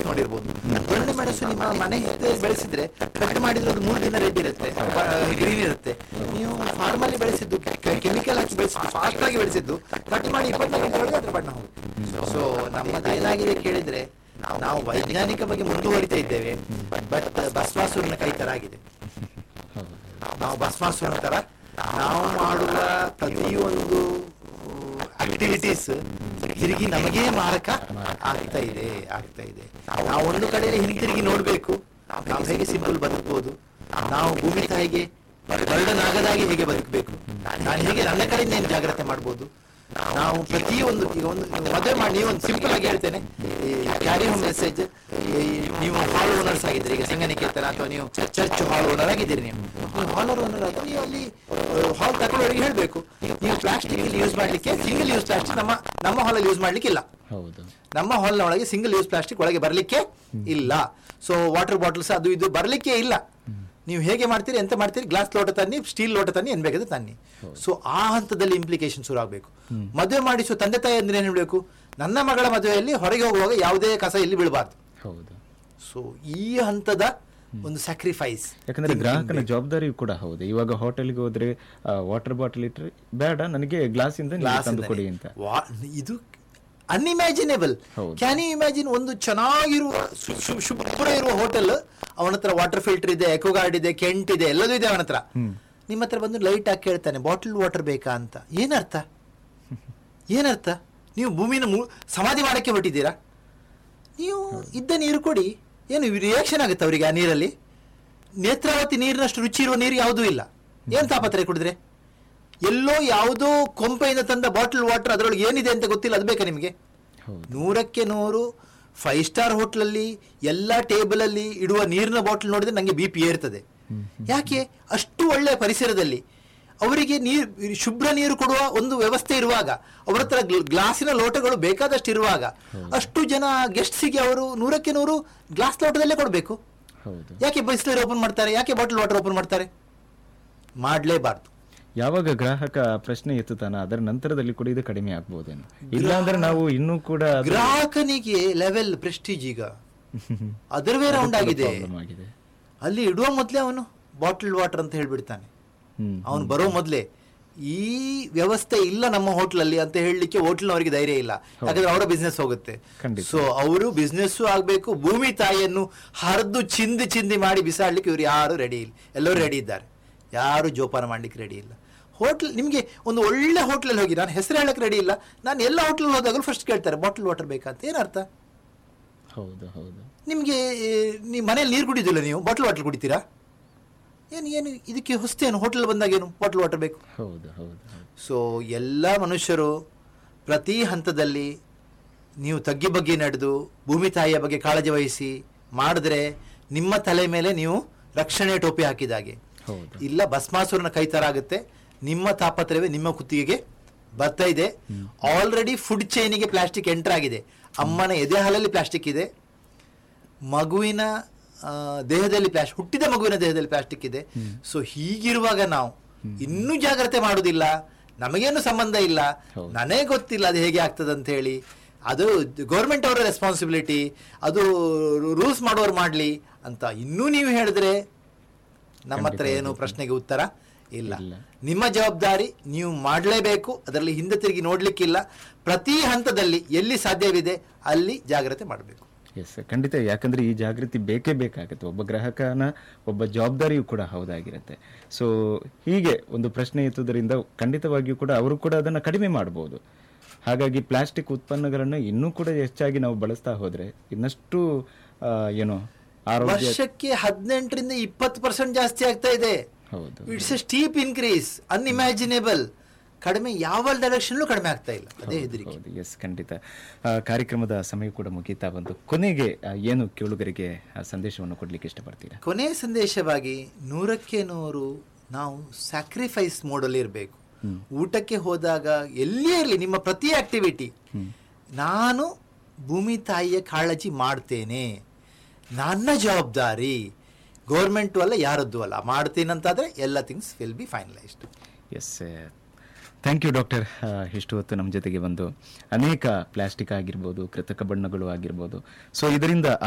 ನೋಡಿರ್ಬೋದು ದೊಣ್ಣೆ ಮೆಣಸು ನಿಮ್ಮ ಮನೆ ಹಿಂದೆ ಬೆಳೆಸಿದ್ರೆ ಕಟ್ ಮಾಡಿದ್ರೆ ಒಂದು ಮೂರು ದಿನ ರೆಡ್ ಇರುತ್ತೆ ಗ್ರೀನ್ ಇರುತ್ತೆ ನೀವು ಫಾರ್ಮಲ್ಲಿ ಬೆಳೆಸಿದ್ದು ಕೆಮಿಕಲ್ ಹಾಕಿ ಬೆಳೆಸಿದ್ದು ಫಾಸ್ಟ್ ಆಗಿ ಬೆಳೆಸಿದ್ದು ಕಟ್ ಮಾಡಿ ಇಪ್ಪತ್ನಾಲ್ಕು ಗಂಟೆ ಒಳಗೆ ಅದ್ರ ಬಣ್ಣ ಹೋಗುತ್ತೆ ಸೊ ನಮ್ಮದು ಏನಾಗಿದೆ ಕೇಳಿದ್ರೆ ನಾವು ವೈಜ್ಞಾನಿಕ ಬಗ್ಗೆ ಮುಂದುವರಿತಾ ಇದ್ದೇವೆ ಬಟ್ ಬಸವಾಸುರನ ಕೈ ತರ ಆಗಿದೆ ನಾವು ಭಸ್ಮಾಸುರನ ತರ ನಾವು ಮಾಡುವ ಪ್ರತಿಯೊಂದು ಆಕ್ಟಿವಿಟೀಸ್ ತಿರುಗಿ ನಮಗೇ ಮಾರಕ ಆಗ್ತಾ ಇದೆ ಆಗ್ತಾ ಇದೆ ನಾವು ಒಂದು ಕಡೆಯಲ್ಲಿ ಹಿಂತಿರುಗಿ ನೋಡ್ಬೇಕು ನಾವು ಹೇಗೆ ಸಿಂಪಲ್ ಬದುಕಬಹುದು ನಾವು ಭೂಮಿ ತಾಯಿಗೆ ಬರ್ಡನ್ ಆಗದಾಗಿ ಹೇಗೆ ಬದುಕಬೇಕು ನಾನು ಹೇಗೆ ನನ್ನ ಕಡೆಯಿಂದ ಏನು ಜಾಗ್ರತೆ ಮಾಡ್ಬೋದು ನಾವು ಪ್ರತಿಯೊಂದು ಈಗ ಒಂದು ನೀವು ಮದುವೆ ಮಾಡಿ ನೀವು ಒಂದು ಸಿಂಪಲ್ ಆಗಿ ಹೇಳ್ತೇನೆ ಕ್ಯಾರಿ ಹೋಮ್ ಮೆಸೇಜ್ ನೀವು ಹಾಲ್ ಓನರ್ಸ್ ಆಗಿದ್ದೀರಿ ಈಗ ಸಂಘನಿಕೇತನ ಅಥವಾ ನೀವು ಚರ್ಚ್ ಹಾಲ್ ಓನರ್ ಆಗಿದ್ದೀರಿ ನೀವು ನೀವು ಹಾಲ್ ಓನರ್ ಆದ್ರೆ ನೀವು ಅಲ್ಲಿ ಹಾಲ್ ತಗೊಳ್ಳೋರಿಗೆ ಹೇಳ್ಬೇಕು ನೀವು ಪ್ಲಾಸ್ಟಿಕ್ ಇಲ್ಲಿ ಯೂಸ್ ಮಾಡ್ಲಿಕ್ಕೆ ಸಿಂಗಲ್ ಯೂಸ್ ಪ್ಲಾಸ್ಟಿಕ್ ನಮ್ಮ ನಮ್ಮ ಹಾಲಲ್ಲಿ ಯೂಸ್ ಮಾಡ್ಲಿಕ್ಕೆ ಇಲ್ಲ ಹೌದು ನಮ್ಮ ಹಾಲ್ನ ಒಳಗೆ ಸಿಂಗಲ್ ಯೂಸ್ ಪ್ಲಾಸ್ಟಿಕ್ ಒಳಗೆ ಬರಲಿಕ್ಕೆ ಇಲ್ಲ ಸೊ ವಾಟರ್ ಬಾಟಲ್ಸ್ ಅದು ಇದು ಬರಲಿಕ್ಕೆ ಇಲ್ಲ ನೀವು ಹೇಗೆ ಮಾಡ್ತೀರಿ ಎಂತ ಮಾಡ್ತೀರಿ ಗ್ಲಾಸ್ ಲೋಟ ತನ್ನಿ ಸ್ಟೀಲ್ ಲೋಟ ತನ್ನಿ ಏನ್ ಬೇಕಾದ್ರೆ ತನ್ನಿ ಸೊ ಆ ಹಂತದಲ್ಲಿ ಇಂಪ್ಲಿಕೇಶನ್ ಶುರು ಆಗಬೇಕು ಮದುವೆ ಮಾಡಿಸುವ ತಂದೆ ತಾಯಿ ಅಂದ್ರೆ ಏನು ಹೇಳಬೇಕು ನನ್ನ ಮಗಳ ಮದುವೆಯಲ್ಲಿ ಹೊರಗೆ ಹೋಗುವಾಗ ಯಾವುದೇ ಕಸ ಇಲ್ಲಿ ಬೀಳಬಾರ್ದು ಹೌದು ಸೊ ಈ ಹಂತದ ಒಂದು ಸ್ಯಾಕ್ರಿಫೈಸ್ ಯಾಕಂದ್ರೆ ಗ್ರಾಹಕನ ಜವಾಬ್ದಾರಿಯು ಕೂಡ ಹೌದು ಇವಾಗ ಹೋಟೆಲ್ಗೆ ಹೋದ್ರೆ ವಾಟರ್ ಬಾಟಲ್ ಇಟ್ಟರೆ ಬೇಡ ನನಗೆ ಗ್ಲಾಸ್ ಇಂದ ನೀವು ತಂದು ಕೊಡಿ ಅಂತ ಇದು ಅನ್ಇಮ್ಯಾಜಿನೇಬಲ್ ಹೌದು. ಕ್ಯಾನ್ ಯು ಇಮ್ಯಾಜಿನ್ ಒಂದು ಚೆನ್ನಾಗಿರುವ ಶು- ಶು- ಶುಭ್ರ ಇರುವ ಹೋಟೆಲ್ ಅವನ ಹತ್ರ ವಾಟರ್ ಫಿಲ್ಟರ್ ಇದೆ ಎಕೋಗಾರ್ಡ್ ಇದೆ ಕೆಂಟ್ ಇದೆ ಎಲ್ಲದೂ ಇದೆ ಅವನ ಹತ್ರ ನಿಮ್ಮ ಹತ್ರ ಬಂದು ಲೈಟ್ ಹಾಕಿ ಕೇಳ್ತಾನೆ ಬಾಟಲ್ ವಾಟರ್ ಬೇಕಾ ಅಂತ ಏನರ್ಥ ಏನರ್ಥ ನೀವು ಭೂಮಿನ ಮು- ಸಮಾಧಿ ಮಾಡಕ್ಕೆ ಹೊರಟಿದ್ದೀರಾ ನೀವು ಇದ್ದ ನೀರು ಕೊಡಿ ಏನು ರಿಯಾಕ್ಷನ್ ಆಗುತ್ತೆ ಅವರಿಗೆ ಆ ನೀರಲ್ಲಿ ನೇತ್ರಾವತಿ ನೀರಿನಷ್ಟು ರುಚಿ ಇರುವ ನೀರು ಯಾವುದೂ ಇಲ್ಲ ಏನ್ ತಾಪತ್ರೆ ಕುಡಿದ್ರೆ ಎಲ್ಲೋ ಯಾವುದೋ ಕೊಂಪೆಯಿಂದ ತಂದ ಬಾಟಲ್ ವಾಟರ್ ಅದರೊಳಗೆ ಏನಿದೆ ಅಂತ ಗೊತ್ತಿಲ್ಲ ಅದು ಬೇಕಾ ನಿಮಗೆ ಹೌದು ನೂರಕ್ಕೆ ನೂರು ಫೈವ್ ಸ್ಟಾರ್ ಹೋಟ್ಲಲ್ಲಿ ಎಲ್ಲ ಟೇಬಲಲ್ಲಿ ಇಡುವ ನೀರಿನ ಬಾಟಲ್ ನೋಡಿದ್ರೆ ನನಗೆ ಬಿ ಪಿ ಏರ್ತದೆ ಯಾಕೆ ಅಷ್ಟು ಒಳ್ಳೆಯ ಪರಿಸರದಲ್ಲಿ ಅವರಿಗೆ ನೀರು ಶುಭ್ರ ನೀರು ಕೊಡುವ ಒಂದು ವ್ಯವಸ್ಥೆ ಇರುವಾಗ ಅವರ ಹತ್ರ ಗ್ಲ- ಗ್ಲಾಸಿನ ಲೋಟಗಳು ಬೇಕಾದಷ್ಟು ಇರುವಾಗ ಅಷ್ಟು ಜನ ಗೆಸ್ಟ್ಸಿಗೆ ಅವರು ನೂರಕ್ಕೆ ನೂರು ಗ್ಲಾಸ್ ಲೋಟದಲ್ಲೇ ಕೊಡಬೇಕು ಹೌದು ಯಾಕೆ ಬಿಸ್ಲರಿ ಓಪನ್ ಮಾಡ್ತಾರೆ ಯಾಕೆ ಬಾಟಲ್ ವಾಟರ್ ಓಪನ್ ಮಾಡ್ತಾರೆ ಮಾಡಲೇಬಾರ್ದು ಯಾವಾಗ ಗ್ರಾಹಕ ಪ್ರಶ್ನೆ ಎತ್ತುತ್ತಾನ ಅದರ ನಂತರದಲ್ಲಿ ಕೂಡ ಇದು ಕಡಿಮೆ ಆಗ್ಬೋದೇನೋ ಇಲ್ಲ ಅಂದ್ರೆ ನಾವು ಇನ್ನೂ ಕೂಡ ಅದು- ಗ್ರಾಹಕನಿಗೆ ಲೆವೆಲ್ ಪ್ರೆಸ್ಟೀಜ್ ಈಗ ಅದರ್ವೇ ರೌಂಡ್ ಅದು ಆಗಿದೆ problem ಆಗಿದೆ ಅಲ್ಲಿ ಇಡುವ ಮೊದಲೇ ಅವನು ಬಾಟಲ್ ವಾಟರ್ ಅಂತ ಹೇಳ್ಬಿಡ್ತಾನೆ ಹ್ಮ್ ಅವನು ಬರೋ ಮೊದಲೇ ಈ ವ್ಯವಸ್ಥೆ ಇಲ್ಲ ನಮ್ಮ ಹೋಟ್ಲಲ್ಲಿ ಅಂತ ಹೇಳಲಿಕ್ಕೆ ಹೋಟ್ಲ್ನವರಿಗೆ ಧೈರ್ಯ ಇಲ್ಲ ಯಾಕಂದ್ರೆ ಅವರ ಬಿಸ್ನೆಸ್ ಹೋಗುತ್ತೆ ಖಂಡಿತ. ಸೊ ಅವರು ಬಿಸ್ನೆಸ್ ಆಗ್ಬೇಕು ಭೂಮಿ ತಾಯಿಯನ್ನು ಹರಿದು ಚಿಂದಿ ಚಿಂದಿ ಮಾಡಿ ಬಿಸಾಡ್ಲಿಕ್ಕೆ ಇವ್ರು ಯಾರು ರೆಡಿ ಇಲ್ಲ ಎಲ್ಲರೂ ರೆಡಿ ಇದ್ದಾರೆ ಯಾರು ಜೋಪಾನ ಮಾಡ್ಲಿಕ್ಕೆ ರೆಡಿ ಇಲ್ಲ ಹೋಟ್ಲ್ ನಿಮಗೆ ಒಂದು ಒಳ್ಳೆ ಹೋಟ್ಲಲ್ಲಿ ಹೋಗಿ ನಾನು ಹೆಸರು ಹೇಳಕ್ಕೆ ರೆಡಿ ಇಲ್ಲ ನಾನು ಎಲ್ಲ ಹೋಟ್ಲಲ್ಲಿ ಹೋದಾಗಲೂ ಫಸ್ಟ್ ಕೇಳ್ತಾರೆ ಬಾಟಲ್ ವಾಟರ್ ಬೇಕಂತ ಏನರ್ಥ ಹೌದು ಹೌದು ನಿಮಗೆ ನೀವು ಮನೇಲಿ ನೀರು ಕುಡಿದಿಲ್ಲ ನೀವು ಬಾಟಲ್ ವಾಟರ್ ಕುಡಿತೀರಾ ಏನು ಏನು ಇದಕ್ಕೆ ಹೊಸ್ತೇನು ಹೋಟೆಲ್ ಬಂದಾಗ ಏನು ಬಾಟಲ್ ವಾಟರ್ ಬೇಕು ಹೌದು ಹೌದು ಹೌದು ಸೊ ಎಲ್ಲ ಮನುಷ್ಯರು ಪ್ರತಿ ಹಂತದಲ್ಲಿ ನೀವು ತಗ್ಗಿ ಬಗ್ಗೆ ನಡೆದು ಭೂಮಿ ತಾಯಿಯ ಬಗ್ಗೆ ಕಾಳಜಿ ವಹಿಸಿ ಮಾಡಿದ್ರೆ ನಿಮ್ಮ ತಲೆ ಮೇಲೆ ನೀವು ರಕ್ಷಣೆ ಟೋಪಿ ಹಾಕಿದಾಗೆ ಹೌದು ಇಲ್ಲ ಭಸ್ಮಾಸುರನ ಕೈ ತರ ಆಗುತ್ತೆ ನಿಮ್ಮ ತಾಪತ್ರಯವೇ ನಿಮ್ಮ ಕುತ್ತಿಗೆಗೆ ಬರ್ತಾ ಇದೆ ಆಲ್ರೆಡಿ ಫುಡ್ ಚೈನಿಗೆ ಪ್ಲಾಸ್ಟಿಕ್ ಎಂಟರ್ ಆಗಿದೆ ಅಮ್ಮನ ಎದೆ ಹಾಲಲ್ಲಿ ಪ್ಲಾಸ್ಟಿಕ್ ಇದೆ ಮಗುವಿನ ಆ, ದೇಹದಲ್ಲಿ ಪ್ಲಾಸ್ಟಿಕ್ ಹುಟ್ಟಿದ ಮಗುವಿನ ದೇಹದಲ್ಲಿ ಪ್ಲಾಸ್ಟಿಕ್ ಇದೆ ಸೊ ಹೀಗಿರುವಾಗ ನಾವು ಇನ್ನೂ ಜಾಗ್ರತೆ ಮಾಡುವುದಿಲ್ಲ ನಮಗೇನು ಸಂಬಂಧ ಇಲ್ಲ ಹೌದು. ನನಗೆ ಗೊತ್ತಿಲ್ಲ ಅದು ಹೇಗೆ ಆಗ್ತದೆ ಅಂತ ಹೇಳಿ ಅದು ಗೌರ್ಮೆಂಟ್ ಅವರ ರೆಸ್ಪಾನ್ಸಿಬಿಲಿಟಿ ಅದು ರೂಲ್ಸ್ ಮಾಡೋರು ಮಾಡಲಿ ಅಂತ ಇನ್ನೂ ನೀವು ಹೇಳಿದ್ರೆ ನಮ್ಮ ಹತ್ರ ಏನು ಪ್ರಶ್ನೆಗೆ ಉತ್ತರ ಇಲ್ಲ ಇಲ್ಲ. ನಿಮ್ಮ ಜವಾಬ್ದಾರಿ ನೀವು ಮಾಡಲೇಬೇಕು ಅದರಲ್ಲಿ ಹಿಂದೆ ತಿರುಗಿ ನೋಡ್ಲಿಕ್ಕಿಲ್ಲ ಪ್ರತಿ ಹಂತದಲ್ಲಿ ಎಲ್ಲಿ ಸಾಧ್ಯವಿದೆ ಅಲ್ಲಿ ಜಾಗ್ರತೆ ಮಾಡಬೇಕು ಎಸ್ ಖಂಡಿತ ಯಾಕಂದ್ರೆ ಈ ಜಾಗೃತಿ ಬೇಕೇ ಬೇಕಾಗುತ್ತೆ ಒಬ್ಬ ಗ್ರಾಹಕನ ಒಬ್ಬ ಜವಾಬ್ದಾರಿಯೂ ಕೂಡ ಹೌದಾಗಿರುತ್ತೆ ಸೊ ಹೀಗೆ ಒಂದು ಪ್ರಶ್ನೆ ಎತ್ತುವುದರಿಂದ ಖಂಡಿತವಾಗಿಯೂ ಕೂಡ ಅವರು ಕೂಡ ಅದನ್ನು ಕಡಿಮೆ ಮಾಡಬಹುದು ಹಾಗಾಗಿ ಪ್ಲಾಸ್ಟಿಕ್ ಉತ್ಪನ್ನಗಳನ್ನು ಇನ್ನೂ ಕೂಡ ಹೆಚ್ಚಾಗಿ ನಾವು ಬಳಸ್ತಾ ಹೋದ್ರೆ ಇನ್ನಷ್ಟು ಆ, ಏನು ಆರೋಗ್ಯ ವರ್ಷಕ್ಕೆ ಹದಿನೆಂಟರಿಂದ ಇಪ್ಪತ್ತು ಪರ್ಸೆಂಟ್ ಜಾಸ್ತಿ ಆಗ್ತಾ ಇದೆ ಹೌದು it's a steep increase unimaginable ಕಡಿಮೆ ಯಾವ ಡೈರೆಕ್ಷನ್ ಕಡಿಮೆ ಆಗ್ತಾ ಇಲ್ಲ ಅದೇ ಹೆದರಿಕೆ ಹೌದು ಎಸ್ ಖಂಡಿತ ಆ, ಕಾರ್ಯಕ್ರಮದ ಸಮಯ ಕೂಡ ಮುಗೀತಾ ಬಂತು ಕೊನೆಗೆ ಆ, ಏನು ಕೇಳುಗರಿಗೆ ಆ ಸಂದೇಶವನ್ನು ಕೊಡ್ಲಿಕ್ಕೆ ಇಷ್ಟಪಡ್ತೀರಾ ಕೊನೆಯ ಸಂದೇಶವಾಗಿ ನೂರಕ್ಕೆ ನೂರು ನಾವು ಸ್ಯಾಕ್ರಿಫೈಸ್ ಮೋಡಲ್ಲಿ ಇರಬೇಕು ಊಟಕ್ಕೆ ಹೋದಾಗ ಎಲ್ಲಿಯೇ ಇರಲಿ ನಿಮ್ಮ ಪ್ರತಿ ಆಕ್ಟಿವಿಟಿ ನಾನು ಭೂಮಿ ತಾಯಿಯ ಕಾಳಜಿ ಮಾಡ್ತೇನೆ ನನ್ನ ಜವಾಬ್ದಾರಿ ಗೌರ್ಮೆಂಟು ಅಲ್ಲ ಯಾರದ್ದು ಅಲ್ಲ ಮಾಡ್ತೀನಂತಾದ್ರೆ ಎಲ್ಲ things will be finalised yes thank you doctor ಇಷ್ಟು ಹೊತ್ತು ನಮ್ಮ ಜೊತೆಗೆ ಬಂದು ಅನೇಕ ಪ್ಲಾಸ್ಟಿಕ್ ಆಗಿರ್ಬೋದು ಕೃತಕ ಬಣ್ಣಗಳು ಆಗಿರ್ಬೋದು ಸೊ ಇದರಿಂದ